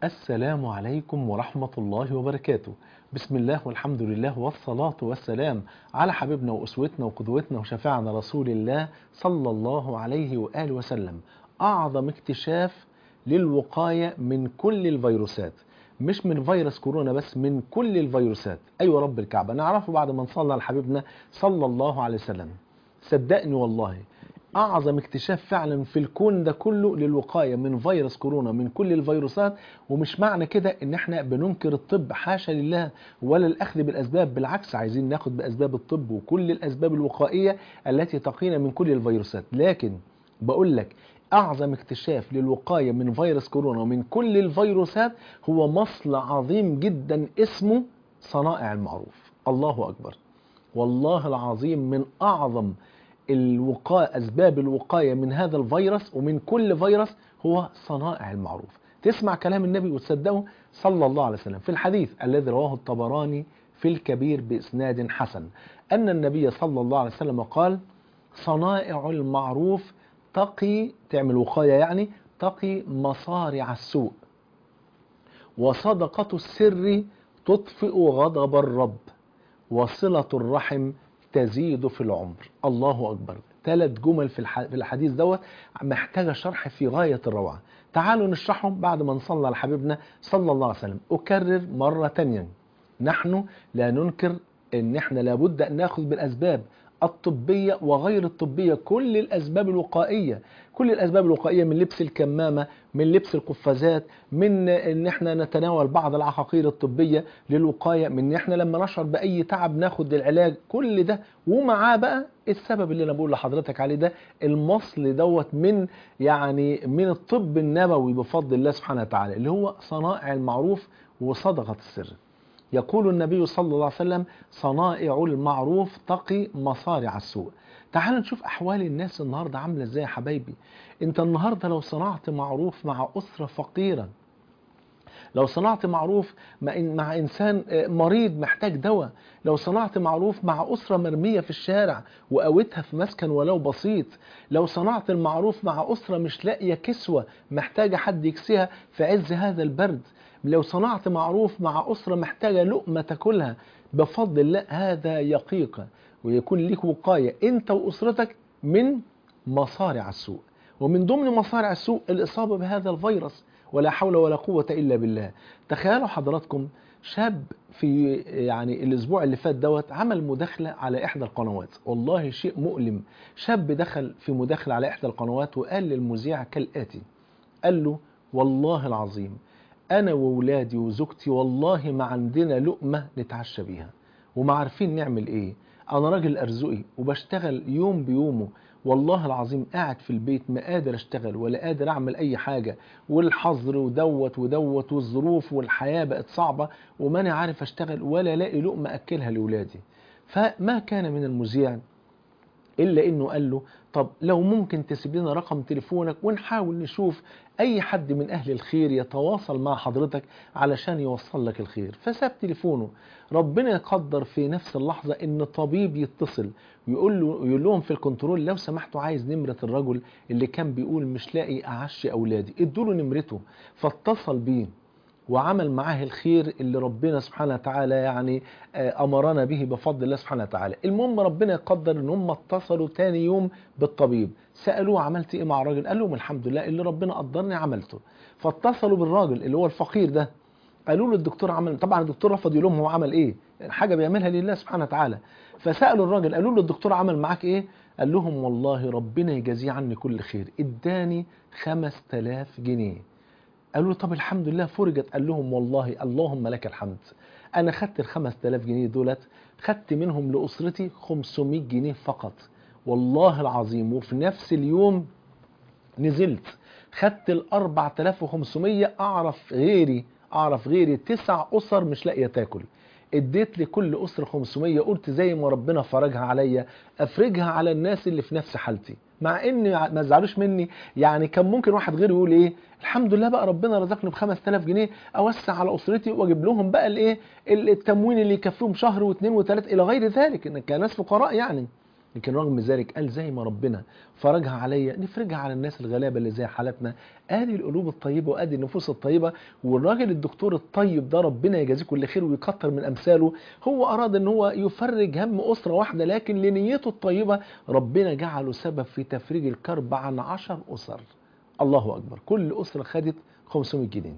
السلام عليكم ورحمة الله وبركاته بسم الله والحمد لله والصلاة والسلام على حبيبنا وأسوتنا وقدوتنا وشفاعنا رسول الله صلى الله عليه وآله وسلم أعظم اكتشاف للوقاية من كل الفيروسات مش من فيروس كورونا بس من كل الفيروسات أيوة رب الكعبة نعرفه بعد ما نصلى على حبيبنا صلى الله عليه وسلم صدقني والله أعظم اكتشاف فعلا في الكون ده كله للوقاية من فيروس كورونا من كل الفيروسات ومش معنى كده ان احنا بننكر الطب حاشا لله ولا الأخذ بالأسباب بالعكس عايزين ناخد بأسباب الطب وكل الأسباب الوقائية التي تقينا من كل الفيروسات لكن بقول لك أعظم اكتشاف للوقاية من فيروس كورونا ومن كل الفيروسات هو مصل عظيم جدا اسمه صنائع المعروف الله أكبر والله العظيم من أعظم الوقاية أسباب الوقاية من هذا الفيروس ومن كل فيروس هو صنائع المعروف تسمع كلام النبي وتصدقه صلى الله عليه وسلم في الحديث الذي رواه الطبراني في الكبير بإسناد حسن أن النبي صلى الله عليه وسلم قال صنائع المعروف تقي تعمل وقاية يعني تقي مصارع السوء وصدقة السر تطفئ غضب الرب وصلة الرحم تزيد في العمر الله أكبر ثلاث جمل في الحديث دوت محتاجة شرح في غاية الروعة تعالوا نشرحهم بعد ما نصلى على حبيبنا صلى الله عليه وسلم أكرر مرة تانية نحن لا ننكر ان احنا لابد ان ناخذ بالاسباب الطبية وغير الطبية كل الأسباب الوقائية كل الأسباب الوقائية من لبس الكمامة من لبس القفازات من ان احنا نتناول بعض العقاقير الطبية للوقاية من ان احنا لما نشعر بأي تعب ناخد العلاج كل ده ومعاه بقى السبب اللي انا بقول لحضرتك عليه ده المصل دوت من يعني من الطب النبوي بفضل الله سبحانه وتعالى اللي هو صنائع المعروف وصدقة السر يقول النبي صلى الله عليه وسلم صنائع المعروف تقي مصارع السوء تعال نشوف أحوال الناس النهاردة عاملة ازاي يا حبايبي انت النهاردة لو صنعت معروف مع أسرة فقيرة لو صنعت معروف مع إنسان مريض محتاج دواء لو صنعت معروف مع أسرة مرمية في الشارع وقوتها في مسكن ولو بسيط لو صنعت المعروف مع أسرة مش لاقية كسوة محتاجة حد يكسيها في عز هذا البرد لو صنعت معروف مع أسرة محتاجة لقمة تاكلها بفضل الله هذا يقيك ويكون لك وقاية أنت وأسرتك من مصارع السوء ومن ضمن مصارع السوء الإصابة بهذا الفيروس ولا حول ولا قوة إلا بالله تخيلوا حضراتكم شاب في يعني الأسبوع اللي فات دوت عمل مداخلة على إحدى القنوات والله شيء مؤلم شاب دخل في مداخلة على إحدى القنوات وقال للمذيع كالآتي قال له والله العظيم أنا وولادي وزوجتي والله ما عندنا لقمة نتعشى بيها وما عارفين نعمل إيه أنا راجل أرزقي وبشتغل يوم بيومه والله العظيم قاعد في البيت ما قادر أشتغل ولا قادر أعمل أي حاجة والحظر ودوت ودوت والظروف والحياة بقت صعبة وما أنا عارف أشتغل ولا لاقي لقمة أكلها لولادي فما كان من المذيع إلا إنه قال له طب لو ممكن تسيب لنا رقم تليفونك ونحاول نشوف أي حد من أهل الخير يتواصل مع حضرتك علشان يوصل لك الخير فساب تليفونه ربنا يقدر في نفس اللحظة إن طبيب يتصل ويقول له يقول لهم في الكنترول لو سمحتوا عايز نمرة الرجل اللي كان بيقول مش لاقي أعشي أولادي ادوا له نمرته فاتصل بيه وعمل معاه الخير اللي ربنا سبحانه وتعالى يعني أمرنا به بفضل الله سبحانه وتعالى المهم ربنا يقدر ان هم اتصلوا تاني يوم بالطبيب سألوه عملت ايه مع الراجل قال لهم الحمد لله اللي ربنا قدرني عملته فاتصلوا بالراجل اللي هو الفقير ده قالوا له الدكتور عمل طبعا الدكتور رفض يقول لهم هو عمل ايه حاجة بيعملها لله سبحانه وتعالى فسألوا الراجل قالوا له الدكتور عمل معاك ايه قال لهم والله ربنا يجازيه عني كل خير اداني 5000 جنيه قالوا له طب الحمد لله فرجت قال لهم والله اللهم لك الحمد انا خدت ال 5000 جنيه دولت خدت منهم لاسرتي 500 جنيه فقط والله العظيم وفي نفس اليوم نزلت خدت ال 4500 اعرف غيري اعرف غيري تسع اسر مش لاقيه تاكل اديت لكل اسره 500 قلت زي ما ربنا فرجها عليا افرجها على الناس اللي في نفس حالتي مع ان ما زعلوش مني يعني كان ممكن واحد غيره يقول ايه الحمد لله بقى ربنا رزقني ب 5000 جنيه اوسع على اسرتي واجيب لهم بقى الايه التموين اللي يكفيهم شهر واثنين وثلاث الى غير ذلك ان كان ناس فقراء يعني لكن رغم ذلك قال زي ما ربنا فرجها عليا نفرجها على الناس الغلابه اللي زي حالتنا ادي القلوب الطيبه وادي النفوس الطيبه والراجل الدكتور الطيب ده ربنا يجازيه كل خير ويكتر من امثاله هو اراد ان هو يفرج هم اسره واحده لكن لنيته الطيبه ربنا جعله سبب في تفريج الكرب عن عشر اسر الله اكبر كل اسره خدت 500 جنيه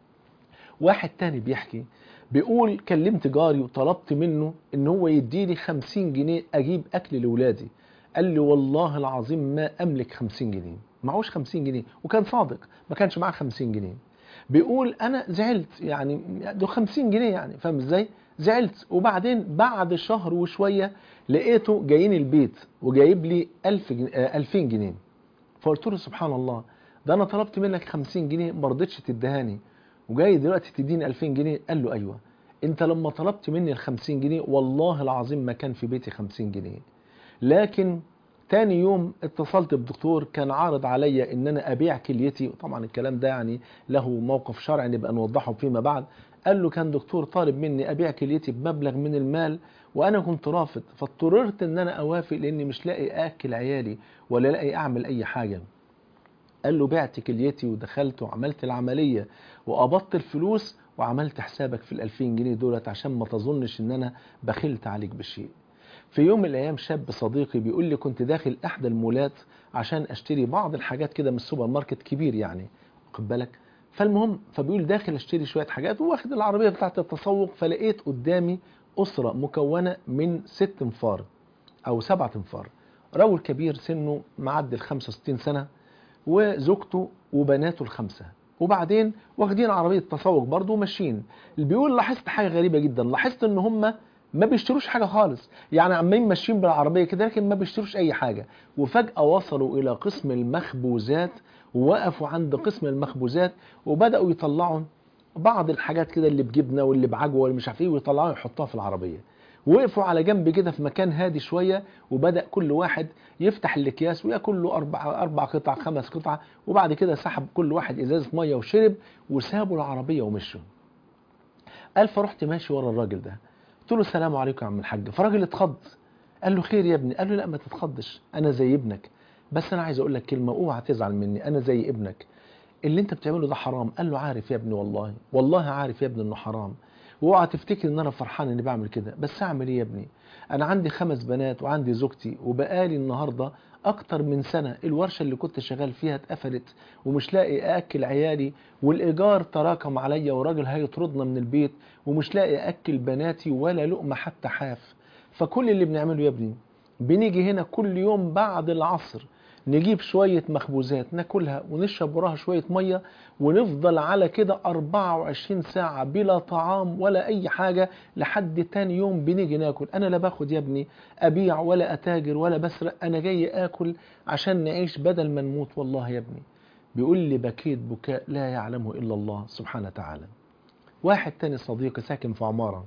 واحد تاني بيحكي بيقول كلمت جاري وطلبت منه ان هو يديني 50 جنيه اجيب اكل لاولادي قال لي والله العظيم ما املك 50 جنيه معهوش 50 جنيه وكان صادق ما كانش معاه 50 جنيه بيقول انا زعلت يعني ده 50 جنيه يعني فاهم ازاي زعلت وبعدين بعد شهر وشويه لقيته جايين البيت وجايب لي 1000 جنيه 2000 جنيه فقلت له سبحان الله ده انا طلبت منك 50 جنيه ما رضيتش تدهاني وجاي دلوقتي تديني 2000 جنيه قال له ايوه انت لما طلبت مني ال 50 جنيه والله العظيم ما كان في بيتي 50 جنيه لكن تاني يوم اتصلت بدكتور كان عارض عليا ان انا ابيع كليتي طبعا الكلام ده يعني له موقف شرعي نبقى نوضحه فيما بعد قال له كان دكتور طالب مني ابيع كليتي بمبلغ من المال وانا كنت رافض فاضطررت ان انا اوافق لاني مش لاقي اكل عيالي ولا لاقي اعمل اي حاجه قال له بعت كليتي ودخلت وعملت العمليه وقبضت الفلوس وعملت حسابك في ال 2000 جنيه دولت عشان ما تظنش ان انا بخلت عليك بشيء في يوم من الايام شاب صديقي بيقول لي كنت داخل احدى المولات عشان اشتري بعض الحاجات كده من السوبر ماركت كبير يعني واخد بالك فالمهم فبيقول داخل اشتري شويه حاجات واخد العربيه بتاعه التسوق فلقيت قدامي اسره مكونه من ست انفار او سبعه انفار رجل كبير سنه معدي ال 65 سنه وزوجته وبناته الخمسه وبعدين واخدين عربيه تسوق برضه وماشيين اللي بيقول لاحظت حاجه غريبه جدا لاحظت ان هم ما بيشتروش حاجه خالص يعني عمالين ماشيين بالعربيه كده لكن ما بيشتروش اي حاجه وفجاه وصلوا الى قسم المخبوزات ووقفوا عند قسم المخبوزات وبداوا يطلعوا بعض الحاجات كده اللي بجبنه واللي بعجوه واللي مش عارف ايه ويطلعوها يحطوها في العربيه وقفوا على جنب كده في مكان هادي شويه وبدا كل واحد يفتح الاكياس وياكل له اربع اربع قطع خمس قطع وبعد كده سحب كل واحد ازازه ميه وشرب وسابوا العربيه ومشوا قال فرحت ماشي ورا الراجل ده قلت له السلام عليكم يا عم الحاج فالراجل اتخض قال له خير يا ابني قال له لا ما تتخضش انا زي ابنك بس انا عايز اقول لك كلمه اوعى تزعل مني انا زي ابنك اللي انت بتعمله ده حرام قال له عارف يا ابني والله والله عارف يا ابني انه حرام واوعى تفتكر ان انا فرحان اني بعمل كده بس اعمل ايه يا ابني انا عندي خمس بنات وعندي زوجتي وبقالي النهارده اكتر من سنه الورشه اللي كنت شغال فيها اتقفلت ومش لاقي اكل عيالي والايجار تراكم عليا وراجل هيطردنا من البيت ومش لاقي اكل بناتي ولا لقمه حتى حاف فكل اللي بنعمله يا ابني بنيجي هنا كل يوم بعد العصر نجيب شوية مخبوزات ناكلها ونشرب وراها شوية مية ونفضل على كده 24 ساعة بلا طعام ولا أي حاجة لحد تاني يوم بنيجي ناكل أنا لا باخد يا ابني أبيع ولا أتاجر ولا بسرق أنا جاي آكل عشان نعيش بدل ما نموت والله يا ابني بيقول لي بكيت بكاء لا يعلمه إلا الله سبحانه وتعالى واحد تاني صديقي ساكن في عمارة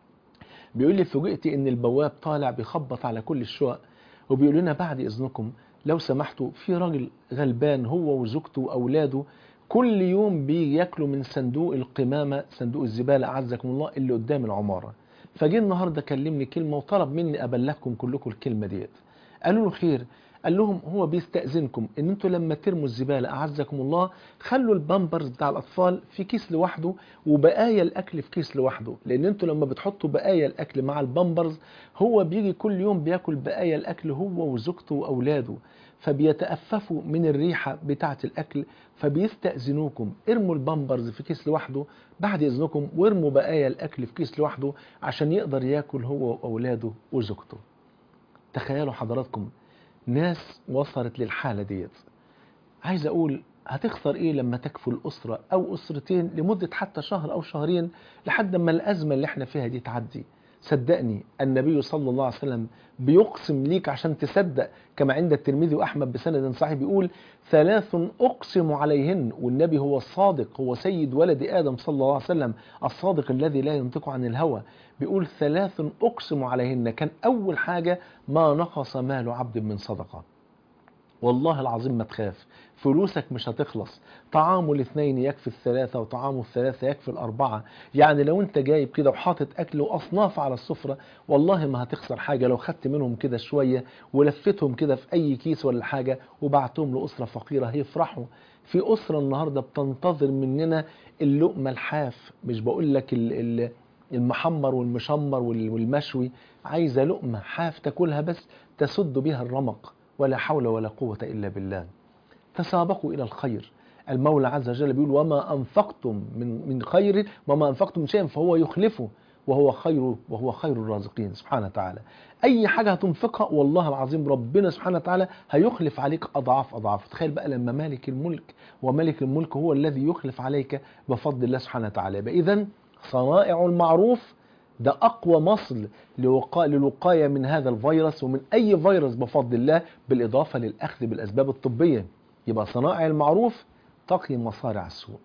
بيقول لي فوجئت ان البواب طالع بيخبط على كل الشقق وبيقول لنا بعد اذنكم لو سمحتوا في راجل غلبان هو وزوجته واولاده كل يوم بياكلوا من صندوق القمامه صندوق الزباله اعزكم الله اللي قدام العماره فجه النهارده كلمني كلمه وطلب مني ابلغكم كلكم الكلمه ديت قالوا له خير قال لهم هو بيستأذنكم ان انتوا لما ترموا الزبالة اعزكم الله خلوا البامبرز بتاع الاطفال في كيس لوحده وبقايا الاكل في كيس لوحده لان انتوا لما بتحطوا بقايا الاكل مع البامبرز هو بيجي كل يوم بياكل بقايا الاكل هو وزوجته واولاده فبيتأففوا من الريحة بتاعة الأكل فبيستأذنوكم ارموا البامبرز في كيس لوحده بعد إذنكم وارموا بقايا الأكل في كيس لوحده عشان يقدر ياكل هو وأولاده وزوجته تخيلوا حضراتكم ناس وصلت للحالة ديت عايز أقول هتخسر إيه لما تكفل أسرة أو أسرتين لمدة حتى شهر أو شهرين لحد ما الأزمة اللي احنا فيها دي تعدي صدقني النبي صلى الله عليه وسلم بيقسم ليك عشان تصدق كما عند الترمذي وأحمد بسند صحيح بيقول ثلاث أقسم عليهن والنبي هو الصادق هو سيد ولد آدم صلى الله عليه وسلم الصادق الذي لا ينطق عن الهوى بيقول ثلاث أقسم عليهن كان أول حاجة ما نقص مال عبد من صدقة والله العظيم ما تخاف فلوسك مش هتخلص طعام الاثنين يكفي الثلاثة وطعام الثلاثة يكفي الأربعة يعني لو أنت جايب كده وحاطط أكل وأصناف على السفرة والله ما هتخسر حاجة لو خدت منهم كده شوية ولفتهم كده في أي كيس ولا حاجة وبعتهم لأسرة فقيرة هيفرحوا في أسرة النهاردة بتنتظر مننا اللقمة الحاف مش بقول لك ال ال المحمر والمشمر والمشوي عايزة لقمة حاف تاكلها بس تسد بها الرمق ولا حول ولا قوة إلا بالله تسابقوا إلى الخير المولى عز وجل بيقول وما أنفقتم من من خير وما أنفقتم من شيء فهو يخلفه وهو خير وهو خير الرازقين سبحانه وتعالى أي حاجة هتنفقها والله العظيم ربنا سبحانه وتعالى هيخلف عليك أضعاف أضعاف تخيل بقى لما مالك الملك وملك الملك هو الذي يخلف عليك بفضل الله سبحانه وتعالى إذا صنائع المعروف ده أقوى مصل للوقاية من هذا الفيروس ومن أي فيروس بفضل الله بالإضافة للأخذ بالأسباب الطبية يبقى صنائع المعروف تقي مصارع السوء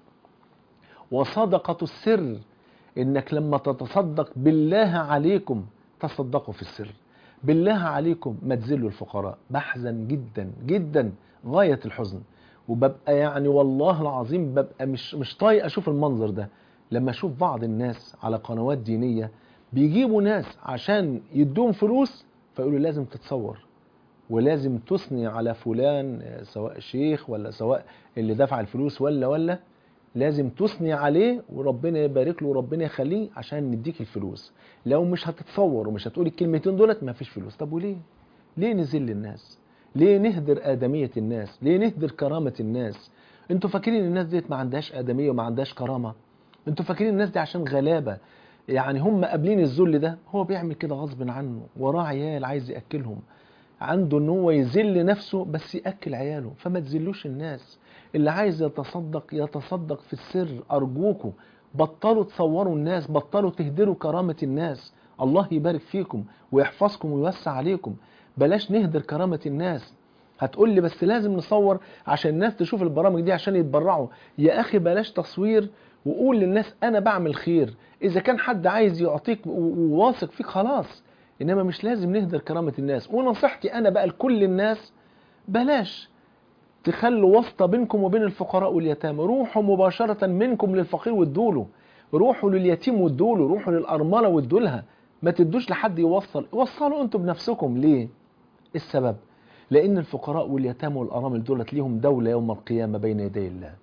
وصدقة السر إنك لما تتصدق بالله عليكم تصدقوا في السر بالله عليكم ما تذلوا الفقراء بحزن جدا جدا غاية الحزن وببقى يعني والله العظيم ببقى مش مش طايق اشوف المنظر ده لما اشوف بعض الناس على قنوات دينية بيجيبوا ناس عشان يدوهم فلوس فيقولوا لازم تتصور ولازم تثني على فلان سواء شيخ ولا سواء اللي دفع الفلوس ولا ولا لازم تثني عليه وربنا يبارك له وربنا يخليه عشان نديك الفلوس لو مش هتتصور ومش هتقول الكلمتين دولت ما فيش فلوس طب وليه ليه نذل الناس ليه نهدر آدمية الناس ليه نهدر كرامة الناس انتوا فاكرين الناس ديت ما عندهاش آدمية وما عندهاش كرامة انتوا فاكرين الناس دي عشان غلابة يعني هم قابلين الذل ده هو بيعمل كده غصب عنه وراه عيال عايز يأكلهم عنده ان هو يذل نفسه بس يأكل عياله فما تذلوش الناس اللي عايز يتصدق يتصدق في السر أرجوكم بطلوا تصوروا الناس بطلوا تهدروا كرامة الناس الله يبارك فيكم ويحفظكم ويوسع عليكم بلاش نهدر كرامة الناس هتقول لي بس لازم نصور عشان الناس تشوف البرامج دي عشان يتبرعوا يا أخي بلاش تصوير وقول للناس أنا بعمل خير إذا كان حد عايز يعطيك وواثق فيك خلاص إنما مش لازم نهدر كرامة الناس ونصيحتي أنا بقى لكل الناس بلاش تخلوا واسطة بينكم وبين الفقراء واليتامى روحوا مباشرة منكم للفقير وادوله روحوا لليتيم وادوله روحوا للأرملة وادولها ما تدوش لحد يوصل وصلوا انتم بنفسكم ليه السبب لأن الفقراء واليتامى والأرامل دولت ليهم دولة يوم القيامة بين يدي الله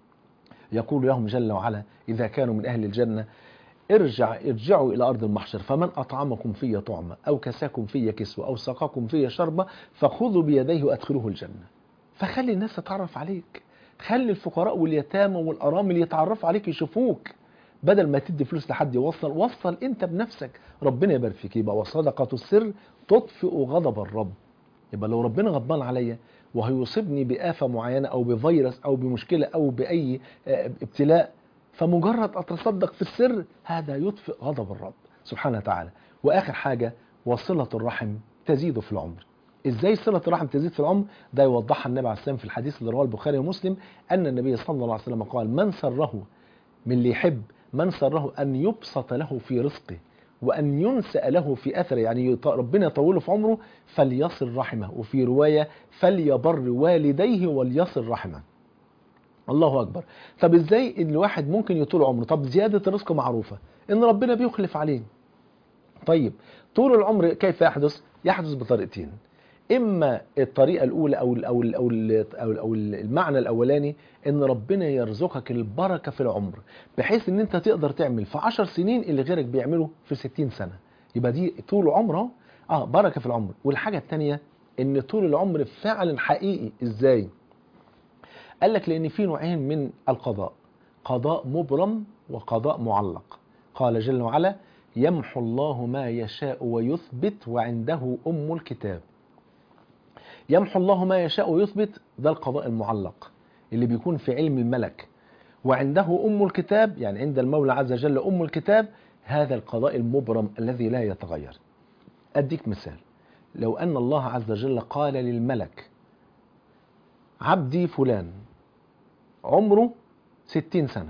يقول لهم جل وعلا إذا كانوا من أهل الجنة ارجع ارجعوا إلى أرض المحشر فمن أطعمكم في طعمة أو كساكم في كسوة أو سقاكم في شربة فخذوا بيديه وأدخلوه الجنة فخلي الناس تتعرف عليك خلي الفقراء واليتامى والأرامل يتعرفوا عليك يشوفوك بدل ما تدي فلوس لحد يوصل وصل انت بنفسك ربنا يبارك فيك يبقى وصدقة السر تطفئ غضب الرب يبقى لو ربنا غضبان عليا وهيصيبني بآفة معينة أو بفيروس أو بمشكلة أو بأي ابتلاء فمجرد أتصدق في السر هذا يطفئ غضب الرب سبحانه وتعالى وآخر حاجة وصلة الرحم تزيد في العمر ازاي صلة الرحم تزيد في العمر ده يوضحها النبي عليه السلام في الحديث اللي رواه البخاري ومسلم أن النبي صلى الله عليه وسلم قال من سره من اللي يحب من سره أن يبسط له في رزقه وأن ينسأ له في أثره يعني ربنا يطوله في عمره فليصل رحمه وفي رواية فليبر والديه وليصل رحمه الله أكبر طب إزاي الواحد ممكن يطول عمره طب زيادة الرزق معروفة إن ربنا بيخلف عليه طيب طول العمر كيف يحدث يحدث بطريقتين اما الطريقه الاولى او ال او ال او ال او, ال أو المعنى الاولاني ان ربنا يرزقك البركه في العمر بحيث ان انت تقدر تعمل في 10 سنين اللي غيرك بيعمله في 60 سنه يبقى دي طول عمر اه بركه في العمر والحاجه الثانيه ان طول العمر فعلا حقيقي ازاي قال لك لان في نوعين من القضاء قضاء مبرم وقضاء معلق قال جل وعلا يمحو الله ما يشاء ويثبت وعنده ام الكتاب يمحو الله ما يشاء ويثبت ده القضاء المعلق اللي بيكون في علم الملك وعنده أم الكتاب يعني عند المولى عز وجل أم الكتاب هذا القضاء المبرم الذي لا يتغير أديك مثال لو أن الله عز وجل قال للملك عبدي فلان عمره ستين سنة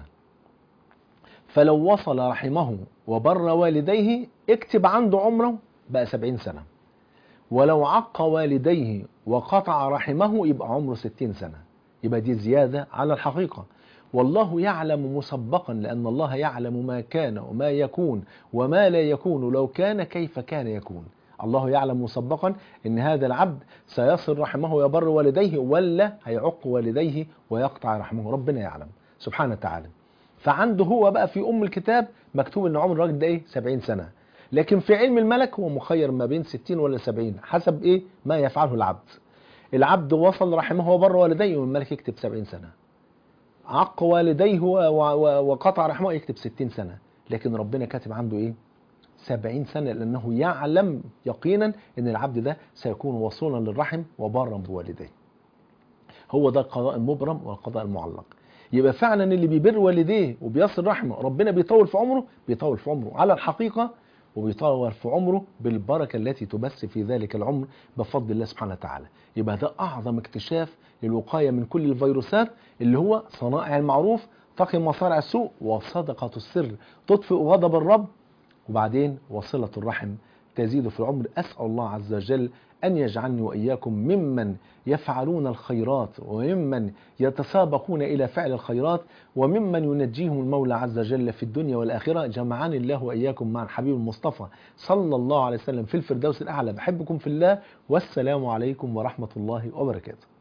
فلو وصل رحمه وبر والديه اكتب عنده عمره بقى سبعين سنة ولو عق والديه وقطع رحمه يبقى عمره ستين سنة يبقى دي زيادة على الحقيقة والله يعلم مسبقا لأن الله يعلم ما كان وما يكون وما لا يكون لو كان كيف كان يكون الله يعلم مسبقا ان هذا العبد سيصل رحمه ويبر والديه ولا هيعق والديه ويقطع رحمه ربنا يعلم سبحانه وتعالى فعنده هو بقى في ام الكتاب مكتوب ان عمر الراجل ده ايه 70 سنه لكن في علم الملك هو مخير ما بين 60 ولا 70 حسب ايه ما يفعله العبد العبد وصل رحمه وبر والديه والملك يكتب 70 سنه عق والديه وقطع رحمه يكتب 60 سنه لكن ربنا كاتب عنده ايه سبعين سنة لأنه يعلم يقينا أن العبد ده سيكون وصولا للرحم وبارا بوالديه هو ده القضاء المبرم والقضاء المعلق يبقى فعلا اللي بيبر والديه وبيصل رحمه ربنا بيطول في عمره بيطول في عمره على الحقيقة وبيطول في عمره بالبركة التي تبث في ذلك العمر بفضل الله سبحانه وتعالى يبقى ده أعظم اكتشاف للوقاية من كل الفيروسات اللي هو صنائع المعروف تقي مصارع السوء وصدقة السر تطفئ غضب الرب وبعدين وصلة الرحم تزيد في العمر أسأل الله عز وجل أن يجعلني وإياكم ممن يفعلون الخيرات وممن يتسابقون إلى فعل الخيرات وممن ينجيهم المولى عز وجل في الدنيا والآخرة جمعني الله وإياكم مع الحبيب المصطفى صلى الله عليه وسلم في الفردوس الأعلى بحبكم في الله والسلام عليكم ورحمة الله وبركاته